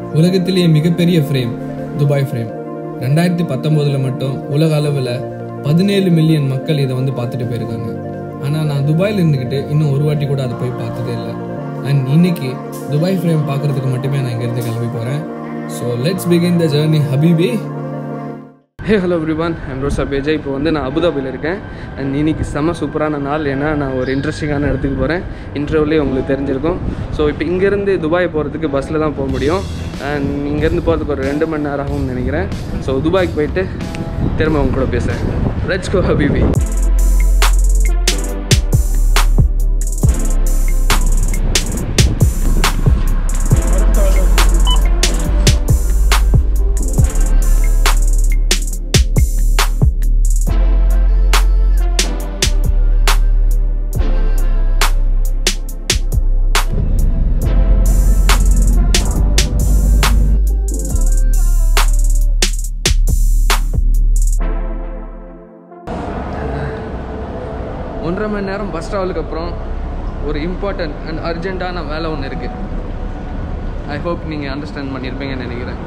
உலகத்திலேயே மிகப்பெரிய frame Dubai frame ரெண்டாயிரத்தி பத்தொம்போதில் மட்டும் உலக அளவில் பதினேழு மில்லியன் மக்கள் இதை வந்து பார்த்துட்டு போயிருக்காங்க ஆனால் நான் துபாயில் இருந்துக்கிட்டு இன்னும் ஒரு வாட்டி கூட அதை போய் பார்த்ததே இல்லை அண்ட் இன்னைக்கு துபாய் ஃப்ரேம் பார்க்கறதுக்கு மட்டுமே நான் இங்கேருந்து கிளம்பி போகிறேன் so let's begin the journey ஹபீபி ஹே ஹலோ எவ்ரிவான் ஐம் ரோசா பேஜா இப்போ வந்து நான் அபுதாபியில் இருக்கேன் அண்ட் இன்னைக்கு செம்ம சூப்பரான நாள் ஏன்னா நான் ஒரு இன்ட்ரெஸ்டிங்கான இடத்துக்கு போகிறேன் இன்டர்வியூலேயே உங்களுக்கு தெரிஞ்சிருக்கும் ஸோ இப்போ இங்கேருந்து துபாய் போகிறதுக்கு பஸ்ஸில் தான் போக முடியும் அண்ட் இங்கேருந்து போகிறதுக்கு ஒரு ரெண்டு மணி நேரம் ஆகும்னு நினைக்கிறேன் ஸோ துபாய்க்கு போயிட்டு திரும்ப உங்க கூட பேசுகிறேன் லெட்ஸ் கோ ஹபீபி ஒன்றரை மணி நேரம் பஸ் ட்ராவலுக்கு அப்புறம் ஒரு இம்பார்ட்டன்ட் அண்ட் அர்ஜென்ட்டான வேலை ஒன்று இருக்குது ஐ ஹோப் நீங்கள் அண்டர்ஸ்டாண்ட் பண்ணியிருப்பீங்கன்னு நினைக்கிறேன்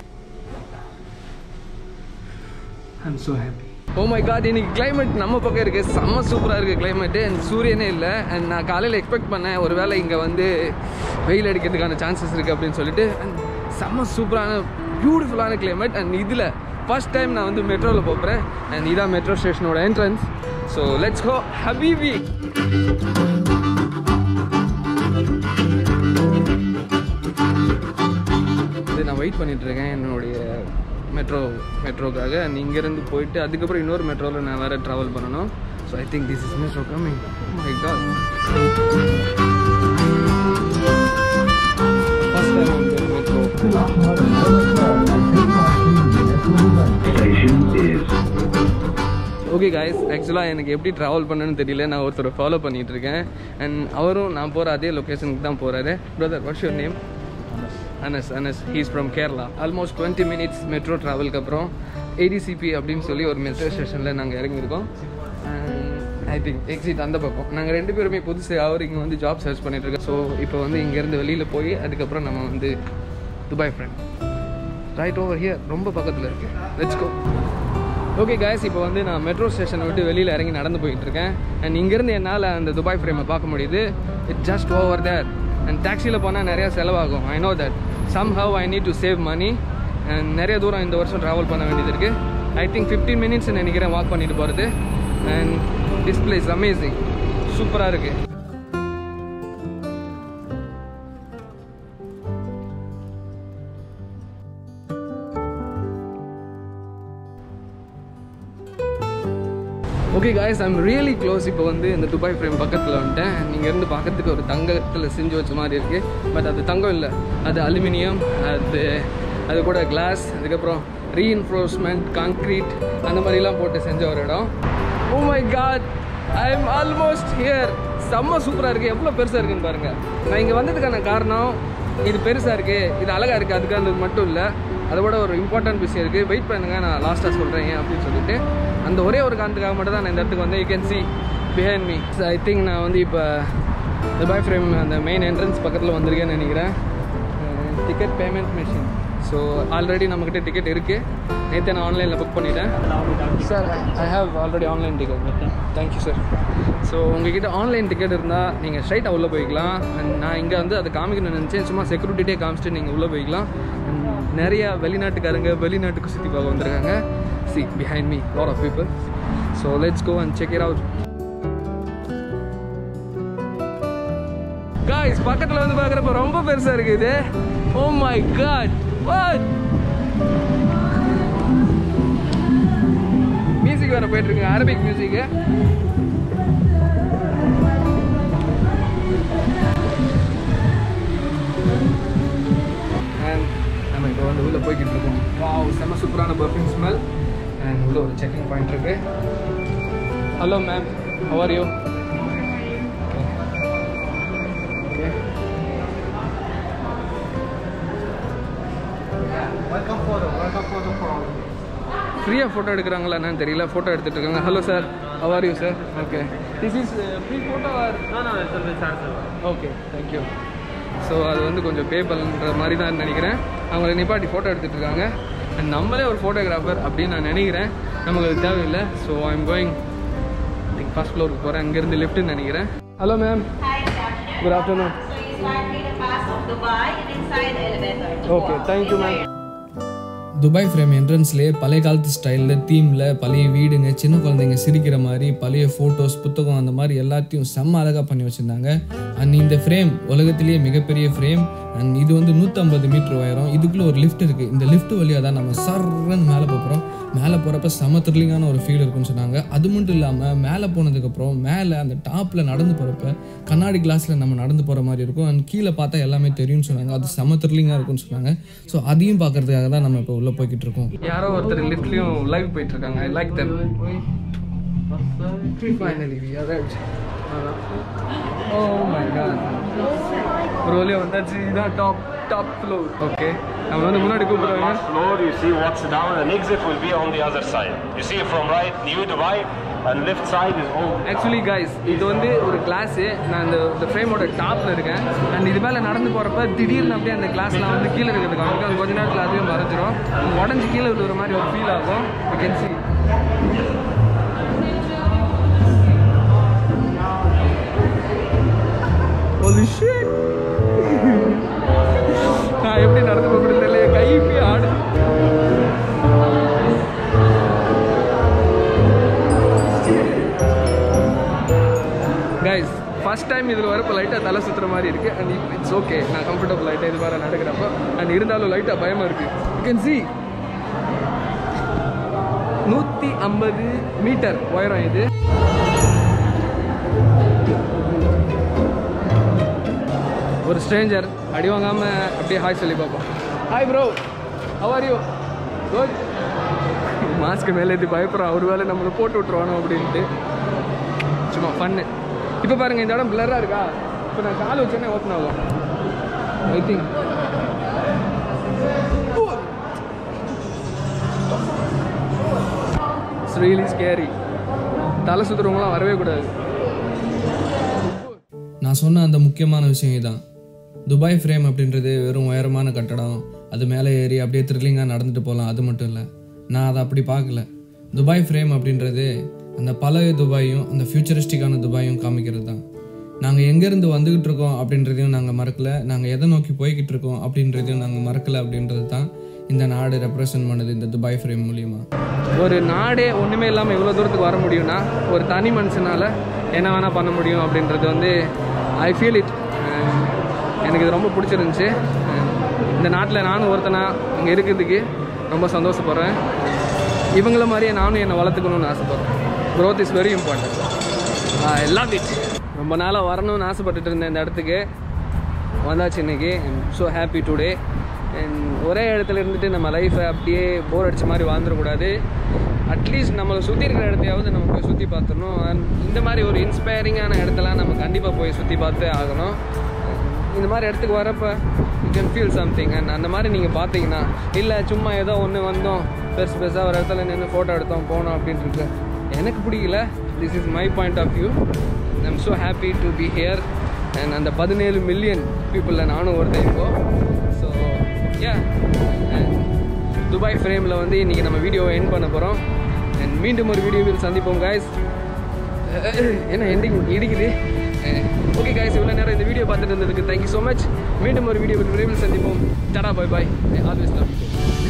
I'm so happy oh my god இன்னைக்கு கிளைமேட் நம்ம பக்கம் இருக்குது செம்ம சூப்பராக இருக்குது கிளைமேட்டு அண்ட் சூரியனே இல்லை அண்ட் நான் காலையில் எக்ஸ்பெக்ட் பண்ணேன் ஒரு வேளை இங்கே வந்து வெயில் அடிக்கிறதுக்கான சான்சஸ் இருக்குது அப்படின்னு சொல்லிட்டு and செம்ம சூப்பரான பியூட்டிஃபுல்லான கிளைமேட் அண்ட் இதில் ஃபர்ஸ்ட் டைம் நான் வந்து மெட்ரோவில் போகிறேன் அண்ட் இதான் மெட்ரோ ஸ்டேஷனோட என்ட்ரன்ஸ் ஸோ லெட்ஸ் கோ ஹபீபி இது நான் வெயிட் பண்ணிட்டு இருக்கேன் என்னுடைய மெட்ரோ மெட்ரோக்காக அண்ட் இங்கேருந்து போயிட்டு அதுக்கப்புறம் இன்னொரு மெட்ரோவில் நான் வேறு ட்ராவல் பண்ணணும் so I think this is metro coming my god first time வந்து metro Station is okay guys ஆக்சுவலாக எனக்கு எப்படி ட்ராவல் பண்ணணும்னு தெரியல நான் ஒருத்தரை ஃபாலோ பண்ணிட்டு இருக்கேன் அண்ட் அவரும் நான் போகிற அதே லொக்கேஷனுக்கு தான் போகிறாரு brother what's your name Anas Anas he's from Kerala almost twenty minutes metro ட்ராவலுக்கு அப்புறம் ஏடிசிபி அப்படின்னு சொல்லி ஒரு மெட்ரோ ஸ்டேஷனில் நாங்கள் இறங்கியிருக்கோம் ஐ திங்க் எக்ஸிட் அந்த பக்கம் நாங்கள் ரெண்டு பேருமே புதுசு அவர் இங்கே வந்து ஜாப் சர்ச் பண்ணிட்டு இருக்கோம் ஸோ இப்போ வந்து இங்கேருந்து வெளியில் போய் அதுக்கப்புறம் நம்ம வந்து Dubai friend right over here ரொம்ப பக்கத்தில் இருக்கு லெட்ஸ் கோ ஓகே காய்ஸ் இப்போ வந்து நான் மெட்ரோ ஸ்டேஷனை விட்டு வெளியில் இறங்கி நடந்து போயிட்டு இருக்கேன் அண்ட் இங்கேருந்து என்னால் அந்த துபாய் ஃப்ரேமை பார்க்க முடியுது it just over there and டாக்ஸியில் போனால் நிறையா செலவாகும் I know that somehow I need to save money and நிறைய தூரம் இந்த வருஷம் ட்ராவல் பண்ண வேண்டியது இருக்குது ஐ திங்க் ஃபிஃப்டீன் மினிட்ஸ் நினைக்கிறேன் வாக் பண்ணிட்டு போகிறது அண்ட் டிஸ்பிளே இஸ் அமேசிங் சூப்பராக இருக்குது okay guys I'm really close இப்போ வந்து இந்த துபாய் ஃப்ரேம் பக்கத்தில் வந்துட்டேன் நீங்கள் இருந்து பார்க்கறதுக்கு ஒரு தங்கத்தில் செஞ்சு வச்ச மாதிரி இருக்குது பட் அது தங்கம் இல்லை அது அலுமினியம் அது அது கூட கிளாஸ் அதுக்கப்புறம் ரீஇன்ஃபோர்ஸ்மெண்ட் காங்க்ரீட் அந்த மாதிரிலாம் போட்டு செஞ்ச ஒரு இடம் oh my god I am almost here செம்ம சூப்பராக இருக்குது எவ்வளோ பெருசாக இருக்குன்னு பாருங்கள் நான் இங்கே வந்ததுக்கான காரணம் இது பெருசாக இருக்குது இது அழகாக இருக்குது அதுக்கானது மட்டும் இல்லை அதோட ஒரு இம்பார்ட்டன்ட் விஷயம் இருக்குது வெயிட் பண்ணுங்க நான் லாஸ்ட்டாக சொல்கிறேன் ஏன் அப்படின்னு சொல்லிட்டு அந்த ஒரே ஒரு காரணத்துக்காக மட்டும் தான் நான் இந்த இடத்துக்கு வந்து you can see behind me I think நான் வந்து இப்போ துபாய் ஃப்ரேம் அந்த மெயின் என்ட்ரன்ஸ் பக்கத்தில் வந்திருக்கேன்னு நினைக்கிறேன் ticket payment machine so already நம்மக்கிட்ட டிக்கெட் இருக்குது நேற்று நான் ஆன்லைனில் புக் பண்ணிட்டேன் sir I have already online ticket thank you sir so உங்ககிட்ட ஆன்லைன் டிக்கெட் இருந்தால் நீங்கள் ஸ்ட்ரைட்டாக உள்ளே போய்க்கலாம் அண்ட் நான் இங்கே வந்து அதை காமிக்கணும்னு நினச்சேன் சும்மா செக்யூரிட்டியே காமிச்சிட்டு நீங்கள் உள்ளே போய்க்கலாம் And நிறைய வெளிநாட்டுக்காரங்க வெளிநாட்டுக்கு சுற்றி பார்க்க வந்திருக்காங்க see behind me lot of people so let's go and check it out guys பக்கத்தில் வந்து பார்க்குறப்ப ரொம்ப பெருசாக இருக்குது இது oh my God what music வேறு போயிட்டுருக்கு அரபிக் மியூசிக்கு அண்ட் நம்ம இப்போ வந்து உள்ளே போய்கிட்டு இருக்கோம் வாவ் செம்ம சூப்பரான பர்ஃப்யூம் ஸ்மெல் அண்ட் உள்ள ஒரு செக்கிங் பாயிண்ட் இருக்கு hello ma'am how are you okay ஃப்ரீயாக ஃபோட்டோ எடுக்கிறாங்களா என்னன்னு தெரியல ஃபோட்டோ எடுத்துட்டு இருக்காங்க hello sir how are you sir okay this is free photo are okay thank you so அது வந்து கொஞ்சம் பே பண்ணுற மாதிரி தான் நினைக்கிறேன் அவங்கள நிப்பாட்டி ஃபோட்டோ எடுத்துகிட்டு இருக்காங்க And நம்மளே ஒரு ஃபோட்டோகிராஃபர் அப்படின்னு நான் நினைக்கிறேன் நமக்கு அது தேவையில்லை so I'm going think first ஃப்ளோருக்கு போகிறேன் அங்கேருந்து லிஃப்ட்டுன்னு நினைக்கிறேன் hello ma'am Hi, good afternoon. Good afternoon So you start with the pass of Dubai and inside the elevator. to okay walk. Thank you ma'am Dubai frame என்ட்ரன்ஸ்லேயே பழைய காலத்து ஸ்டைலில் தீமில் பழைய வீடுங்க சின்ன குழந்தைங்க சிரிக்கிற மாதிரி பழைய ஃபோட்டோஸ் புத்தகம் அந்த மாதிரி எல்லாத்தையும் செம்ம அழகாக பண்ணி வச்சுருந்தாங்க அண்ட் இந்த ஃப்ரேம் உலகத்திலேயே மிகப்பெரிய ஃப்ரேம் அண்ட் இது வந்து நூற்றம்பது மீட்டர் உயரம் இதுக்குள்ளே ஒரு லிஃப்ட் இருக்குது இந்த லிஃப்ட் வழியாக தான் நம்ம சர்றன்னு மேலே போகிறோம் மேலே போகிறப்ப செம த்ரில்லிங்கான ஒரு ஃபீல் இருக்குன்னு சொன்னாங்க அது மட்டும் இல்லாமல் மேலே போனதுக்கப்புறம் மேலே அந்த டாப்பில் நடந்து போகிறப்ப கண்ணாடி கிளாஸில் நம்ம நடந்து போகிற மாதிரி இருக்கும் அண்ட் கீழே பார்த்தா எல்லாமே தெரியும்னு சொன்னாங்க அது செம த்ரில்லிங்காக இருக்கும்னு சொன்னாங்க ஸோ அதையும் பார்க்கறதுக்காக தான் நம்ம இப்போ உள்ளே போய்கிட்டு இருக்கோம் யாரோ ஒருத்தர் லிஃப்ட்லயும் லைவ் போயிட்டு இருக்காங்க I like them finally we arrived oh my God ஒரு வழியா வந்தாச்சு இதான் டாப் டாப் ஃப்ளோர் ஓகே நம்ம வந்து முன்னாடி கூப்பிடுறாங்க Last floor, you see what's down, and exit will be on the other side. You see from right, New Dubai, and left side is old. Actually guys இது வந்து ஒரு class நான் இந்த இந்த ஃப்ரேமோட டாப்பில் இருக்கேன் அண்ட் இது மேலே நடந்து போகிறப்ப திடீர்னு அப்படியே அந்த கிளாஸ்லாம் வந்து கீழே இருக்கிறது காமிக்கும் கொஞ்ச நேரத்தில் அதுவே மறைஞ்சிரும் உடஞ்சி கீழே விழுற மாதிரி ஒரு ஃபீல் ஆகும் you can see Holy shit! நான் எப்படி நடந்து போகிறது தெரியல கை இப்படி ஆடு கைஸ் ஃபர்ஸ்ட் டைம் இதில் வரப்போ லைட்டாக தலை சுற்றுற மாதிரி இருக்குது அண்ட் இட்ஸ் ஓகே நான் கம்ஃபர்டபுள் ஆகிட்டேன் இது மாதிரி நடக்கிறப்போ அண்ட் இருந்தாலும் லைட்டாக பயமாக இருக்குது யூ கேன் சி நூற்றி ஐம்பது மீட்டர் உயரம் இது ஒரு ஸ்ட்ரேஞ்சர் அடி வாங்காமல் அப்படியே ஹாய் சொல்லி பார்ப்போம் hi bro how are you good மாஸ்க்கு மேலே இது பயப்படுறோம் ஒரு வேளை நம்மளை போட்டு விட்ருவானோ அப்படின்ட்டு சும்மா ஃபன்னு இப்போ பாருங்க இந்த இடம் பிளராக இருக்கா இப்போ நான் கால் வச்சோன்னே ஓப்பன் ஆகும் I think it's really scary தலை சுற்றுறவங்களாம் வரவே கூடாது நான் சொன்ன அந்த முக்கியமான விஷயம் இதுதான் துபாய் ஃப்ரேம் அப்படின்றது வெறும் உயரமான கட்டடம் அது மேலே ஏறி அப்படியே த்ரில்லிங்காக நடந்துட்டு போகலாம் அது மட்டும் இல்லை நான் அதை அப்படி பார்க்கல துபாய் ஃப்ரேம் அப்படின்றது அந்த பழைய துபாயும் அந்த ஃபியூச்சரிஸ்டிக்கான துபாயும் காமிக்கிறது தான் நாங்கள் எங்கேருந்து வந்துக்கிட்டு இருக்கோம் அப்படின்றதையும் நாங்கள் மறக்கல நாங்கள் எதை நோக்கி போய்கிட்டு இருக்கோம் அப்படின்றதையும் நாங்கள் மறக்கல அப்படின்றது தான் இந்த நாடு ரெப்ரசன்ட் பண்ணுது இந்த துபாய் ஃப்ரேம் மூலியமாக ஒரு நாடே ஒன்றுமே இல்லாமல் இவ்வளோ தூரத்துக்கு வர முடியும்னா ஒரு தனி மனுஷனால் என்ன வேணால் பண்ண முடியும் அப்படின்றது வந்து ஐ ஃபீல் இட் எனக்கு இது ரொம்ப பிடிச்சிருந்துச்சி இந்த நாட்டில் நானும் ஒருத்தனா இங்கே இருக்கிறதுக்கு ரொம்ப சந்தோஷப்படுறேன் இவங்கள மாதிரியே நானும் என்னை வளர்த்துக்கணும்னு ஆசைப்பட்றேன் growth is very important I love it ரொம்ப நாளாக வரணும்னு ஆசைப்பட்டுட்டு இருந்தேன் இந்த இடத்துக்கு வந்தாச்சு இன்னைக்கு ஸோ ஹாப்பி டுடே ஒரே இடத்துல இருந்துட்டு நம்ம லைஃப்பை அப்படியே போர் அடிச்ச மாதிரி வாழ்ந்துடக்கூடாது அட்லீஸ்ட் நம்மளை சுற்றி இருக்கிற இடத்தையாவது நம்ம போய் சுற்றி பார்த்துடணும் And இந்த மாதிரி ஒரு இன்ஸ்பைரிங்கான இடத்தெல்லாம் நம்ம கண்டிப்பாக போய் சுற்றி பார்த்தே ஆகணும் இந்த மாதிரி இடத்துக்கு வரப்போ you can feel something and அந்த மாதிரி நீங்கள் பார்த்தீங்கன்னா இல்லை சும்மா ஏதோ ஒன்று வந்தோம் பெருசு பெருசாக ஒரு இடத்துல நின்று ஃபோட்டோ எடுத்தோம் போனோம் அப்படின்ட்டு இருக்கு எனக்கு பிடிக்கல this is my point of view I'm so happy to be here and அந்த பதினேழு மில்லியன் பீப்புளில் நானும் ஒருத்தன் இப்போ ஸோ யா துபாய் ஃப்ரேமில் வந்து இன்றைக்கி நம்ம வீடியோவை எண்ட் பண்ண போகிறோம் அண்ட் மீண்டும் ஒரு வீடியோவில் சந்திப்போம் guys என்ன எண்டிங் இடிக்குது ஓகே guys இவ்வளோ நேரம் இந்த வீடியோ பார்த்துட்டு இருந்ததுக்கு தேங்க்யூ ஸோ மச் மீண்டும் ஒரு வீடியோவில் விரைவில் சந்திப்போம் டடா பாய் பாய் ஆல்வேஸ் லவ்